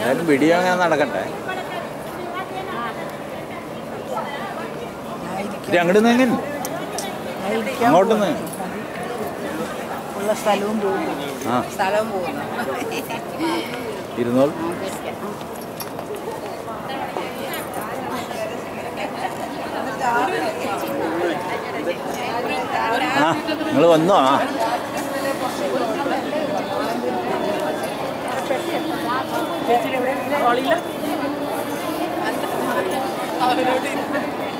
എന്തായാലും വീഡിയോ അങ്ങനെ നടക്കട്ടെ ഇത് അങ്ങോട്ട് നീങ്ങൻ അങ്ങോട്ട് നിന്ന് ഉള്ള സ്ഥലവും പോകും ആ സ്ഥലവും പോകുന്നു ഇരുന്നോൾ ആ നിങ്ങൾ വന്നോ ആ അവരോട്